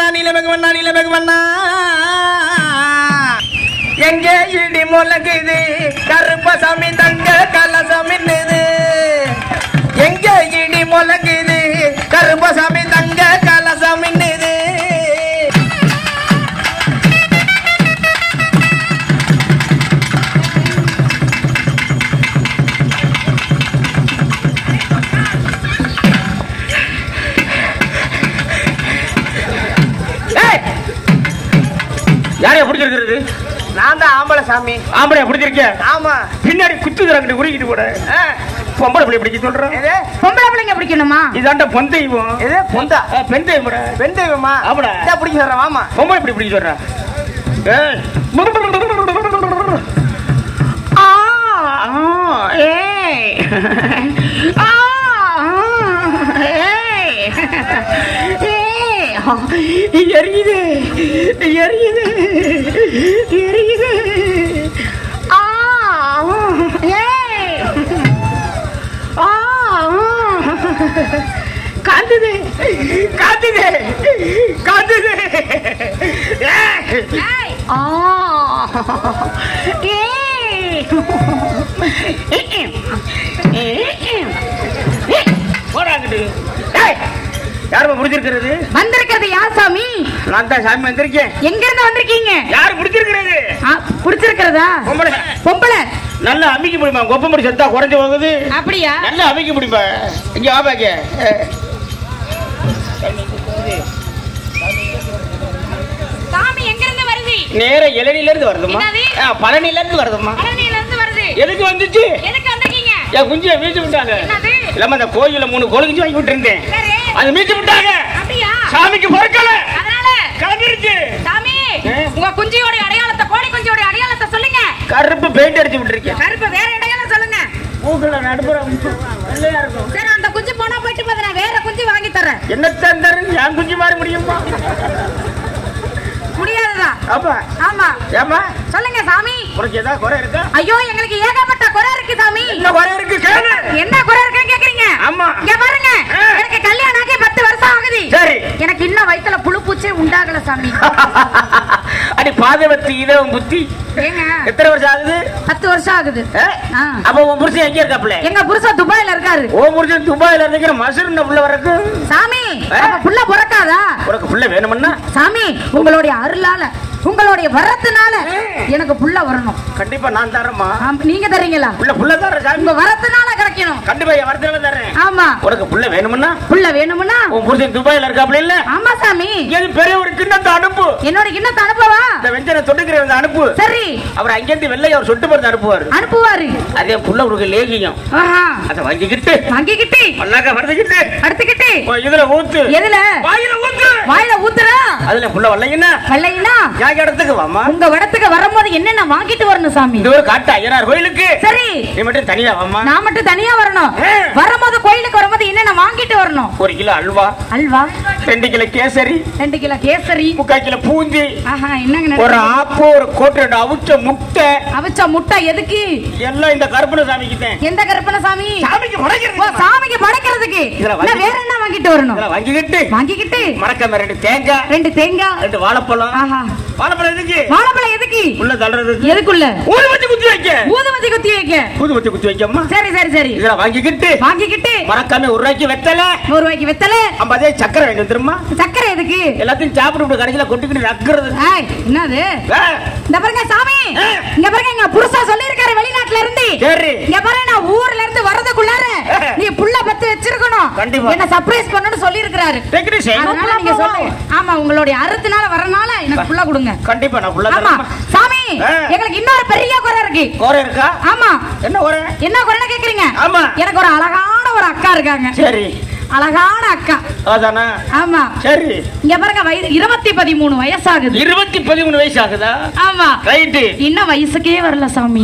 நீலமகவண்ணா நீலமகவண்ணா எங்கே இடி முழங்குது கருப்பசாமி தங்க கலசமி எங்கே இடி முழங்குது கருப்பசாமி தங்க கலசமி யாரையா பிடிச்சிருக்கிறது நான் தான் ஆம்பளை சாமி ஆம்பளையா பிடிச்சிருக்கேன் ஆமா பின்னாடி குத்துக்கிறாங்க உருகிட்டு கூட ஆ, பொம்பளை பிள்ளை பிடிக்க சொல்றேன் எது பொம்பளை பிள்ளைங்க பிடிக்கணுமா இதாண்ட பொன் தெய்வம் எது பொந்தா ஆ, பெண் தெய்வம் பெண் தெய்வமா ஆமாடா. இதான் பிடிக்க சொல்றேன் வாமா பொம்பளை இப்படி பிடிக்க சொல்றேன் ஏய். ஆ, ஆ, ஏய். ஆ, ஏய். ஏய். எரியுது எரியுது எரியுது ஆ, ஏய். ஆ, காத்துது காத்துது காத்துது ஏய். ஏய், ஆ. ஏய். போடாங்கட்டு. ஏய், யாரும்மா முடிச்சிருக்கிறது வந்திருக்கிறது யார் சாமி நான் தான் சாமி வந்திருக்கேன் எங்க இருந்து வந்திருக்கீங்க யாரு முடிச்சிருக்கிறது ஆ, பிடிச்சிருக்கிறதா பொம்பளை பொம்பளை நல்லா அமைக்க முடியுமா கொப்ப முடி செத்தா குறைஞ்சு போகுது அப்படியா நல்லா அமைக்க முடியுமா இங்க வாபாக்க சாமி எங்க இருந்து வருது நேர இளநில இருந்து வருதுமா என்னது? ஆ, பழனில இருந்து வருதுமா பழனியில இருந்து வருது எதுக்கு வந்துச்சு எதுக்கு வந்திருக்கீங்க என் குஞ்சிய மீச்சு விட்டாங்க என்னது இல்லாம அந்த கோயில்ல மூணு கொழுங்குச்சு வாங்கி விட்டுருந்தேன் சரி அது மீச்சு விட்டாங்க அப்படியா சாமிக்கு பொறுக்கல அதனால கிளம்பிருச்சு சாமி ஆ? உங்க குஞ்சியோட அடையாளத்தை கோழி குஞ்சியோட அடையாளத்தை சொல்லுங்க கருப்பு பெயிண்ட் அடிச்சு விட்டுருக்கேன் கருப்பு வேற அடையாளம் சொல்லுங்க மூக்குல நடுப்புற வெள்ளையா இருக்கும் சரி அந்த குஞ்சு போனா போயிட்டு போது நான் வேற குஞ்சு வாங்கி தரேன் என்ன தந்தரு என் குஞ்சு மாதிரி முடியுமா முடியாதுதான் அப்பா ஆமா ஏமா சொல்லுங்க சாமி உனக்கு ஏதாவது குறை இருக்கா ஐயோ எங்களுக்கு ஏகப்பட்ட குறை இருக்கு சாமி என்ன குறை இருக்கு கேளு என்ன குறை இருக்குன்னு கேக்குறீங்க ஆமா இங்க பாருங்க ஆ. எனக்கு கல்யாணம் ஆகி பத்து வருஷம் ஆகுது சரி எனக்கு இன்னும் வயித்துல புழு பூச்சே உண்டாகல சாமி அடி பாதவத்தி இதவன் புத்தி ஏங்க எத்தனை வருஷம் ஆகுது பத்து வருஷம் ஆகுது ஆ? ஆ. அப்ப உன் புருஷன் எங்க இருக்காப்ல எங்க புருஷன் துபாயில இருக்காரு ஓ புருஷன் துபாயில இருந்துக்கிற மசூர் புள்ள வரக்கு சாமி ஆ. அப்ப புள்ள பிறக்காதா உனக்கு புள்ள வேணும்னா சாமி உங்களுடைய அருளால உங்களுடைய வரத்துனால எனக்கு புள்ள வரணும் கண்டிப்பா நான் தரேம்மா ஆம், நீங்க தர்றீங்களா புள்ள புள்ள தரேன் சாமி உங்க வரத்துனால கிடைக்கணும் கண்டிப்பா என் வரத்துல தரேன் ஆமா உனக்கு புள்ள வேணும்னா புள்ள வேணும்னா உன் புருஷன் துபாயில இருக்காப்ல இல்ல ஆமா சாமி எது பெரிய ஒரு கிண்ணத்தை அனுப்பு என்னோட கிண்ணத்தை அனுப்பவா இந்த வெஞ்சனை தொட்டுக்கிற அந்த அனுப்பு சரி அவர் அங்கிருந்து வெள்ளை அவர் சொட்டு மருந்து அனுப்புவார் அனுப்புவாரு அதே புள்ள உனக்கு லேகியம் ஆஹா அதை வாங்கிக்கிட்டு வாங்கிக்கிட்டு மல்லாக்க வருதுக்கிட்டு அடுத்துக்கிட்டு உன் இதுல ஊத்து எதுல வாயில ஊத்து வாயில ஊத்துறா அதுல புள்ள வரலைங்கன்னா வெள்ளையினா என் இடத்துக்கு வாமா உங்க இடத்துக்கு வரும்போது என்னென்ன வாங்கிட்டு வரணும் சாமி இந்த ஒரு காட்டு ஐயனார் கோயிலுக்கு சரி நீ மட்டும் தனியா வாமா நான் மட்டும் தனியா வரணும் ஆ. வரும்போது கோயிலுக்கு வரும்போது என்னென்ன வாங்கிட்டு வரணும் ஒரு கிலோ அல்வா அல்வா ரெண்டு கிலோ கேசரி ரெண்டு கிலோ கேசரி முக்கால் கிலோ பூந்தி ஆஹா என்னங்க ஒரு நடக்குது? ஆப்பு ஒரு கோட்டு ரெண்டு அவிச்ச முட்டை அவிச்ச முட்டை எதுக்கு எல்லாம் இந்த கருப்பண சாமிக்கு தான் எந்த கருப்பன சாமி சாமிக்கு ஓ படைக்கிறது சாமிக்கு படைக்கிறதுக்கு இதுல இல்ல, வாங்கி- வேற என்ன வாங்கிட்டு வரணும் இதெல்லாம் வாங்கிக்கிட்டு வாங்கிக்கிட்டு மறக்காம ரெண்டு தேங்காய் ரெண்டு தேங்காய் ரெண்டு வாழைப்பழம் ஆஹா வாழைப்பழம் எதுக்கு வாழைப்பழம் எதுக்கு உள்ள தள்ளுறதுக்கு எதுக்குள்ள ஊது வச்சு குத்தி வைக்க ஊதுமதி குத்தி வைக்க ஊது வச்சு குத்தி வைக்கம்மா சரி சரி சரி இதெல்லாம் வாங்கிக்கிட்டு வாங்கிக்கிட்டு மறக்காம ஒரு ரூபாய்க்கு வெத்தல நூறு ரூபாய்க்கு வெத்தலை ஐம்பதே சக்கரை வாங்கி வந்துருமா சக்கரை எதுக்கு எல்லாத்தையும் சாப்பிட்டு கடைசியில கொட்டிக்கிட்டு நக்குறது ஏய், என்னது ஆ, இந்த பாருங்க சாமி ஆ. இங்க பாருங்க எங்க புருஷா சொல்லிருக்காரு வெளிநாட்டுல இருந்து சரி இங்க பாருங்க நான் ஊர்ல இருந்து வரதுக்குள்ளார ஆ. நீ புள்ள பத்து வச்சிருக்கணும் கண்டிப்பா. என்ன சர்ப்ரைஸ் பண்ணணும்னு சொல்லிருக்காரு டெக்னீஷியன் அதனால நீங்க சொல்லுங்க ஆமா உங்களுடைய அறுத்துனால வரனால எனக்கு புள்ள கொடுங்க கண்டிப்பா நான் புள்ள ஆமா தரேன் சாமி ஆ. எங்களுக்கு இன்னொரு பெரிய குறை இருக்கு குறை இருக்கா ஆமா என்ன குறை என்ன குறைன்னு கேக்குறீங்க ஆமா. எனக்கு ஒரு அழகான ஒரு அக்கா இருக்காங்க சரி அழகான அக்கா அதானா ஆமா சரி இங்க பாருங்க வயது இருபத்தி பதிமூணு வயசாகுது இருபத்தி பதிமூணு வயசு ஆகுதா ஆமா ரைட்டு இன்னும் வயசுக்கே வரல சாமி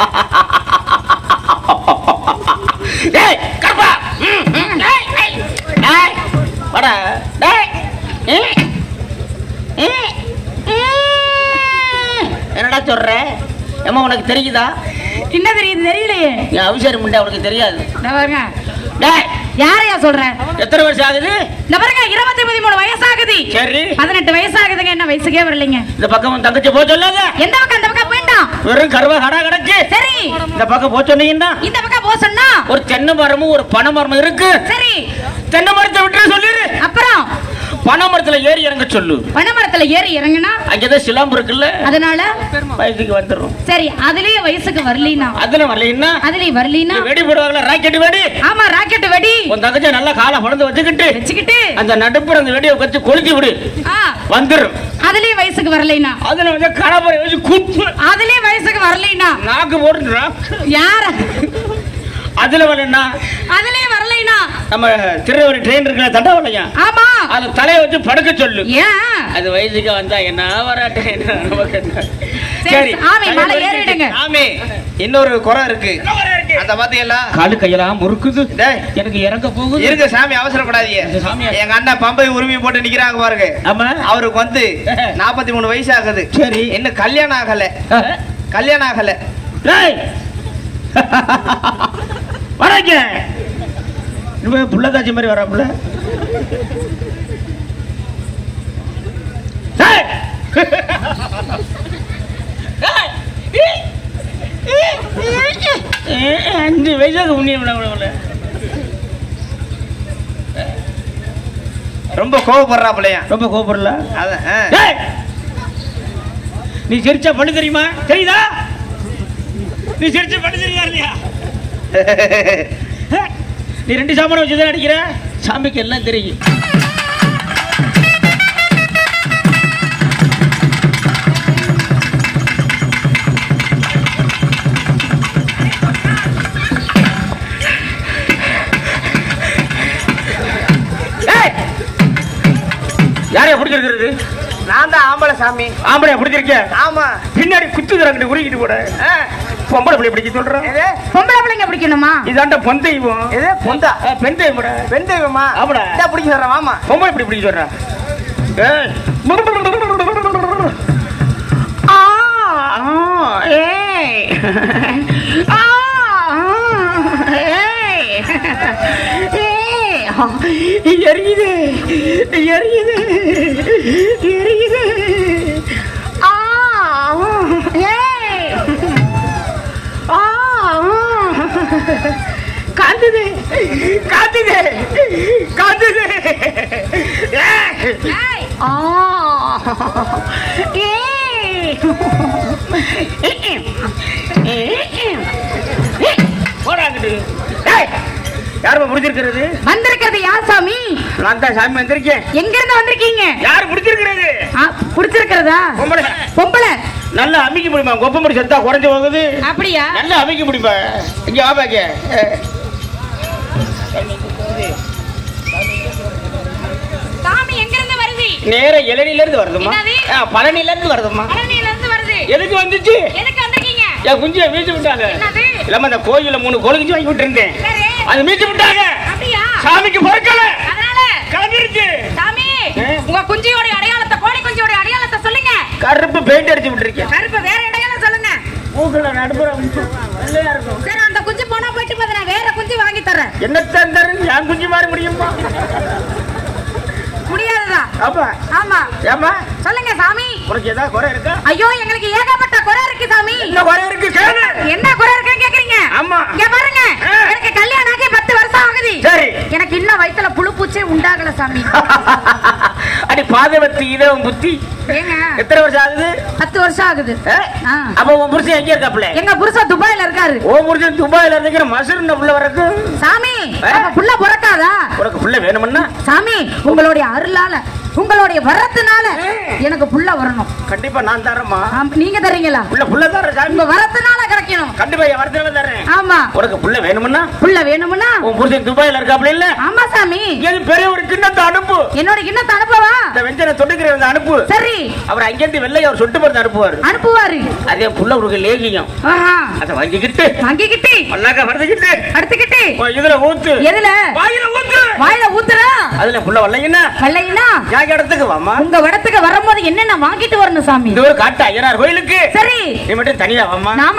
டேய் கருப்பா ம், ம், டேய், டேய், டேய், வாடா டேய் ம், ம், ம். என்னடா சொல்ற ஏம்மா உனக்கு தெரியுதா என்ன தெரியுது தெரியலையே என் அபிஷேகம் முண்டை உனக்கு தெரியாது இந்த பாருங்க டேய் யாரையா சொல்றேன் எத்தனை வருஷம் ஆகுது இந்த பாருங்க இருபத்தி பதிமூணு வயசாகுது சரி பதினெட்டு வயசு ஆகுதுங்க என்ன வயசுக்கே வரலைங்க இந்த பக்கம் உன் தங்கச்சி போக சொல்லாத எந்த பக்கம் அந்த பக்கம் போயிட்டான் வெறும் கருவா கடா கிடக்கு சரி இந்த பக்கம் போக சொன்னீங்கன்னா இந்த பக்கம் போ சொன்னா ஒரு தென்னை மரமும் ஒரு பனை மரமும் இருக்கு சரி தென்னை மரத்தை விட்டு சொல்லிடு அப்புறம் பனை மரத்துல ஏறி இறங்க சொல்லு பனைமரத்துல ஏறி இறங்குனா அங்கதான் சிலாம்பு இருக்குல்ல அதனால வயசுக்கு வந்துடும் சரி அதுலயே வயசுக்கு வரலினா அதுல வரலைன்னா அதுலயே வரலினா நீ வெடி போடுவாங்களா ராக்கெட் வெடி ஆமா ராக்கெட் வெடி உன் தங்கச்சி நல்லா காலை படந்து வச்சுக்கிட்டு வச்சுக்கிட்டு அந்த நடுப்புற அந்த வெடியை வச்சு கொளுத்தி விடு ஆ வந்துடும் அதுலயே வயசுக்கு வரலைனா அதுல வந்து கணவரை வச்சு குப்பு அதுலயே வயசுக்கு வரலைனா நாக்கு போட்டுறா யார அதுல வரலன்னா அதுலயே வரலைனா நம்ம திருவள்ளி ட்ரெயின் இருக்கிற தண்டவாளையம் ஆமா அது தலையை வச்சு படுக்க சொல்லு ஏன் அது வயசுக்கு வந்தா என்ன வராட்டே என்ன நமக்கு என்ன? சரி, சாமி, மலை ஏறிடுங்க. சாமி இன்னொரு குறை இருக்கு அந்த பாத்தீங்களா காலு கையெல்லாம் முறுக்குது டேய் எனக்கு இறங்க போகுது இருங்க சாமி அவசரப்படாதீங்க இந்த சாமியா- எங்க அண்ணன் பம்பை உரிமை போட்டு நிக்கிறாங்க பாருங்க ஆமா அவருக்கு வந்து நாற்பத்தி மூணு வயசு ஆகுது சரி. இன்னும் கல்யாணம் ஆகல அஹ். கல்யாணம் ஆகல டேய் வரங்க இனிமே புள்ளதாச்சி மாதிரி வராப்புல டேய். ஏய், அஞ்சு வயசாக உண்ணியம் ரொம்ப கோவப்படுறாப்புலையா ரொம்ப கோபப்படல அதான் ஆ. டேய்! நீ சிரிச்சா பண்ணு தெரியுமா தெரியுதா நீ சிரிச்சா பண்ணு தெரியுதா இல்லையா நீ ரெண்டு சாமான வச்சு தான் அடிக்கிற சாமிக்கு எல்லாம் தெரியும் ஏய்! யாரையா பிடிச்சிருக்கிறது நான் தான் ஆம்பளை சாமி ஆம்பளையா பிடிச்சிருக்க ஆமா பின்னாடி குத்துக்கிறாங்க உருகிட்டு கூட ஆ. பொம்பளை பிள்ளை பிடிக்க சொல்றேன் எது பொம்பளை பிள்ளைங்க பிடிக்கணுமா இதாண்ட பொன் தெய்வம் எது பொந்தா ஆ, பெண் தெய்வம் பெண் தெய்வமா ஆமாடா. இதா பிடிக்க சொல்றேன் வாமா பொம்பளை இப்படி பிடிக்க சொல்றா ஏய். ஆ, ஆ, ஏய். ஆ, ஆ, ஏய். ஏய். எரியுது எரியுது எரியுது ஆ, ஏய். ஆ, காத்துது காத்துது காத்துது ஏய். ஏய், ஆ ஏய். போடா அங்கிட்டு. ஏய், யாரும்மா முடிச்சிருக்கிறது வந்திருக்கிறது யார் சாமி நான் தான் சாமி வந்திருக்கேன் எங்க இருந்து வந்திருக்கீங்க யார் முடிச்சிருக்கிறது ஆ, பிடிச்சிருக்கிறதா பொம்பளை பொம்பளை நல்லா அமைக்க முடியுமா கொப்ப முடி செத்தா குறைஞ்சு போகுது அப்படியா நல்லா அமைக்க முடியுமா இங்க வாபாக்க சாமி எங்க இருந்து வருது நேர இளநில இருந்து வருதுமா என்னது? ஆ, பழனில இருந்து வருதுமா பழனியில இருந்து வருது எதுக்கு வந்துச்சு எதுக்கு வந்திருக்கீங்க என் குஞ்சியை மீச்சு விட்டாங்க என்னது இல்லாம அந்த கோயில்ல மூணு கொழுங்கிச்சு வாங்கி விட்டுருந்தேன் சரி அது மீச்சு விட்டாங்க அப்படியா சாமிக்கு பொறுக்கல அதனால கிளம்பிருச்சு சாமி ஆ? உங்க குஞ்சியோட அடையாளத்தை கோழி குஞ்சியோட அடையாளத்தை சொல்லுங்க கருப்பு பெயிண்ட் அடிச்சு விட்டுருக்கேன் கருப்பு வேற அடையாளம் சொல்லுங்க மூக்குல நடுப்புற வெள்ளையா இருக்கும் சரி அந்த குஞ்சு போனா போயிட்டு போது நான் வேற குஞ்சு வாங்கி தரேன் என்ன தந்தரு என் குஞ்சு மாற முடியுமா முடியாதுதா ஆமா ஆமா ஏமா சொல்லுங்க சாமி உனக்கு ஏதாவது குறை இருக்கா ஐயோ எங்களுக்கு ஏகப்பட்ட குறை இருக்கு சாமி என்ன குறை இருக்கு கேளு என்ன குறை இருக்குன்னு கேக்குறீங்க ஆமா. இங்க பாருங்க ஆ. எனக்கு கல்யாணம் ஆகி பத்து வருஷம் ஆகுது சரி எனக்கு இன்னும் வயித்துல புழு பூச்சே உண்டாகல சாமி அடி பாதவத்தி இதவன் புத்தி ஏங்க எத்தனை வருஷம் ஆகுது பத்து வருஷம் ஆகுது ஆ? ஆ. அப்ப உன் புருஷன் எங்க இருக்காப்ல எங்க புருஷன் துபாயில இருக்காரு ஓ புருஷன் துபாயில இருந்துக்கிற மசூர் உள்ள வரக்கு சாமி ஆ. அப்ப புள்ள பிறக்காதா உனக்கு புள்ள வேணும்னா சாமி உங்களுடைய அருளால உங்களுடைய வரத்துனால எனக்கு புள்ள வரணும் கண்டிப்பா நான் தரேம்மா ஆம், நீங்க தர்றீங்களா புள்ள புள்ள தரேன் சாமி உங்க வரத்துனால கிடைக்கணும் கண்டிப்பா என் வரதுனால தரேன் ஆமா உனக்கு புள்ள வேணும்னா புள்ள வேணும்னா உன் புருஷன் துபாயில இருக்காப்ல இல்ல ஆமா சாமி எது பெரிய ஒரு கிண்ணத்தை அனுப்பு என்னோட கிண்ணத்தை அனுப்பவா இந்த வெஞ்சனை தொட்டுக்கிற அனுப்பு சரி அவர் அங்கிருந்து வெள்ளை அவர் சொட்டு மருந்து அனுப்புவார் அனுப்புவாரு அதே புள்ள உனக்கு லேகியம் ஆஹா. அதை வாங்கிக்கிட்டு வாங்கிக்கிட்டு மல்லாக்க மறந்துக்கிட்டு அடுத்துக்கிட்டு உன் இதுல ஊத்து எதுல வாயில ஊத்து வாயில ஊத்துறா அதுல புள்ள வரலைன்னா வெள்ளையினா என் இடத்துக்கு வாமா உங்க இடத்துக்கு வரும்போது என்னென்ன வாங்கிட்டு வரணும் சாமி இந்த ஒரு காட்டு ஐயனார் கோயிலுக்கு சரி நீ மட்டும் தனியா வாமா நான் மட்டும் தனியா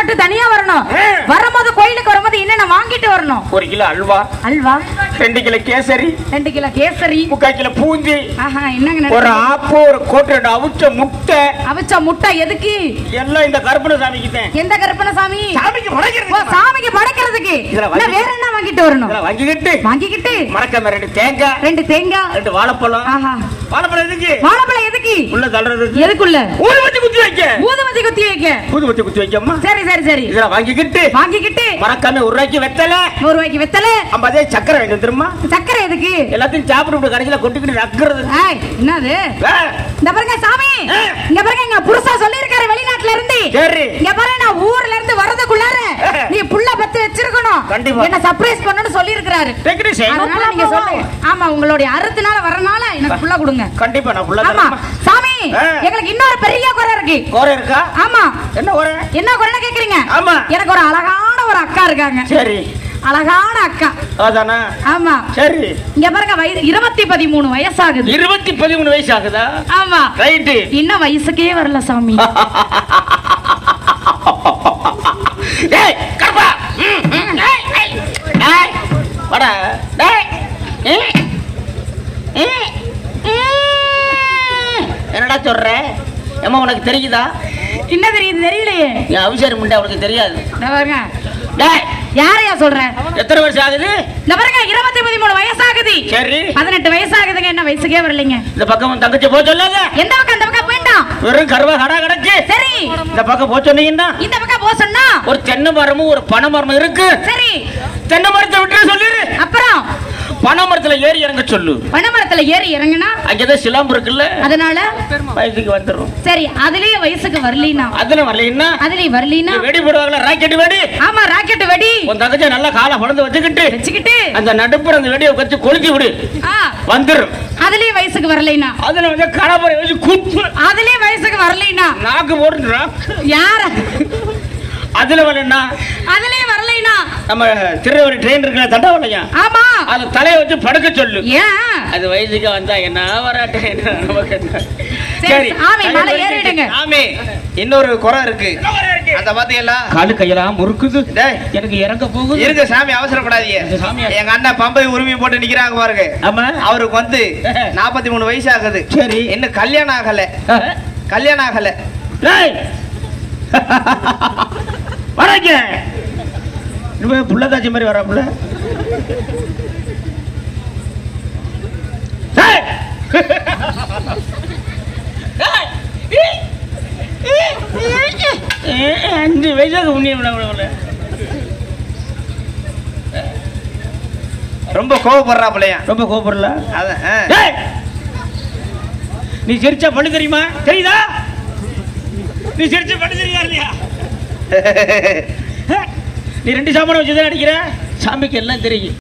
தனியா வரணும் ஆ. வரும்போது கோயிலுக்கு வரும்போது என்னென்ன வாங்கிட்டு வரணும் ஒரு கிலோ அல்வா அல்வா ரெண்டு கிலோ கேசரி ரெண்டு கிலோ கேசரி முக்கால் கிலோ பூந்தி ஆஹா என்னங்க ஒரு நடக்குது? ஆப்பு ஒரு கோட்டு ரெண்டு அவிச்ச முட்டை அவிச்ச முட்டை எதுக்கு எல்லாம் இந்த கருப்பண சாமிக்கு தான் எந்த கருப்பன சாமி சாமிக்கு ஓ முறைக்கிறது சாமிக்கு படைக்கிறதுக்கு இதுல இன்னும் வாங்கி- வேற என்ன வாங்கிட்டு வரணும் இதெல்லாம் வாங்கிக்கிட்டு வாங்கிக்கிட்டு மறக்காம ரெண்டு தேங்காய் ரெண்டு தேங்காய் ரெண்டு வாழைப்பழம் ஆஹா வாழைப்பழம் எதுக்கு வாழைப்பழம் எதுக்கு உள்ள தள்ளுறதுக்கு எதுக்குள்ள ஊதுபத்தி குத்தி வைக்க ஊதுமதி குத்தி வைக்க ஊதுபத்தி குத்தி வைக்கம்மா சரி சரி சரி இதெல்லாம் வாங்கிக்கிட்டு வாங்கிக்கிட்டு மறக்காம ஒரு ரூபாய்க்கு வெத்தலை நூறு ரூபாய்க்கு வெத்தலை ஐம்பதே சக்கரை வாங்கி வந்துருமா சக்கரை எதுக்கு எல்லாத்தையும் சாப்பிட்டு கடைசியில கொண்டுக்கிட்டு நக்குறது ஏய், என்னது ஆ, இந்த பாருங்க சாமி ஆ. இங்க பாருங்க எங்க புருஷா சொல்லிருக்காரு வெளிநாட்டுல இருந்து சரி இங்க பாருங்க நான் ஊர்ல இருந்து வரதுக்குள்ளார ஆ. நீ புள்ள பத்து வச்சிருக்கணும் கண்டிப்பா. என்ன சர்ப்ரைஸ் பண்ணணும்னு சொல்லிருக்காரு டெக்னீஷியன் அதனால நீங்க சொல்லுங்க ஆமா உங்களுடைய அறுத்துனால வரனால எனக்கு புள்ள கொடுங்க கண்டிப்பா நான் புள்ள ஆமா தரேம்மா. சாமி ஆ. எங்களுக்கு இன்னொரு பெரிய குறை இருக்கு கோரை இருக்கா ஆமா என்ன கோரை என்ன குறைன்னு கேக்குறீங்க ஆமா. எனக்கு ஒரு அழகான ஒரு அக்கா இருக்காங்க சரி அழகான அக்கா அதானா ஆமா சரி இங்க பாருங்க வயது இருபத்தி பதிமூணு வயசாகுது இருபத்தி பதிமூணு வயசு ஆகுதா ஆமா ரைட்டு இன்னும் வயசுக்கே வரல சாமி டேய் கருப்பா ம், ம், டேய், டேய், டேய், வாடா டேய் ம், ம், ம். என்னடா சொல்ற ஏம்மா உனக்கு தெரியுதா என்ன தெரியுது தெரியலையே என் அவசரம் முண்டை உனக்கு தெரியாது இந்த பாருங்க டேய் யாரையா சொல்றேன் எத்தனை வருஷம் ஆகுது இந்த பாருங்க இருபத்தி பதிமூணு வயசாகுது சரி பதினெட்டு வயசாகுதுங்க என்ன வயசுக்கே வரலைங்க இந்த பக்கம் உன் தங்கச்சி போக சொல்லாத எந்த பக்கம் அந்த பக்கம் வேண்டாம் வெறும் கருவா கடா கிடக்கு சரி இந்த பக்கம் போக சொன்னீங்கன்னா இந்த பக்கம் போக சொன்னா ஒரு தென்னை மரமும் ஒரு பனை மரமும் இருக்கு சரி தென்னை மரத்தை விட்டு சொல்லிரு அப்புறம் பனை மரத்துல ஏறி இறங்க சொல்லு பனைமரத்துல ஏறி இறங்குனா அங்கதான் சிலாம்பு இருக்குல்ல அதனால வயசுக்கு வந்துடும் சரி அதுலயே வயசுக்கு வரலினா அதுல வரலைன்னா அதுலயும் வரலினா வெடி போடுவாங்களா ராக்கெட் வெடி ஆமா ராக்கெட் வெடி உன் தங்கச்சி நல்லா காலை பழந்து வச்சுக்கிட்டு வச்சுக்கிட்டு அந்த நடுப்புற அந்த வெடியை வச்சு கொளுத்தி விடு ஆ, வந்துடும் அதுலயும் வயசுக்கு வரலைனா அதுல வந்து கலப்பறை வச்சு குத்து அதுலயும் வயசுக்கு வரலைனா நாக்கு போட்டுறா யார அதுல வரலன்னா அதுலயும் வரலைனா நம்ம திருநெல்வேலி ட்ரெயின் இருக்கிற தண்டவாளையம் ஆமா அது தலையை வச்சு படுக்க சொல்லு ஏன் அது வயசுக்கு வந்தா என்ன வராட்டே என்ன நமக்கு என்ன? சரி, சாமி, மலை ஏறிடுங்க. சாமி இன்னொரு குறை இருக்கு அந்த பாத்தீங்களா காலு கையெல்லாம் முறுக்குது டேய் எனக்கு இறங்க போகுது இருங்க சாமி அவசரப்படாதீங்க இந்த சாமியா? எங்க அண்ணன் பம்பை உரிமை போட்டு நிக்கிறாங்க பாருங்க ஆமா அவருக்கு வந்து நாற்பத்தி மூணு வயசு ஆகுது சரி. இன்னும் கல்யாணம் ஆகல அஹ். கல்யாணம் ஆகல டேய் வராங்க இனிமே புள்ளதாச்சி மாதிரி வராப்புல டேய். ஏய், அஞ்சு வயசாக உண்ணியம் ரொம்ப கோவப்படுறாப்புலையா ரொம்ப கோபப்படல அதான் ஆ. டேய்! நீ சிரிச்சா பண்ணு தெரியுமா தெரியுதா நீ சிரிச்சா பண்ணு தெரியுதா இல்லையா நீ ரெண்டு சாமான வச்சுதான் அடிக்கிற சாமிக்கு எல்லாம் தெரியும்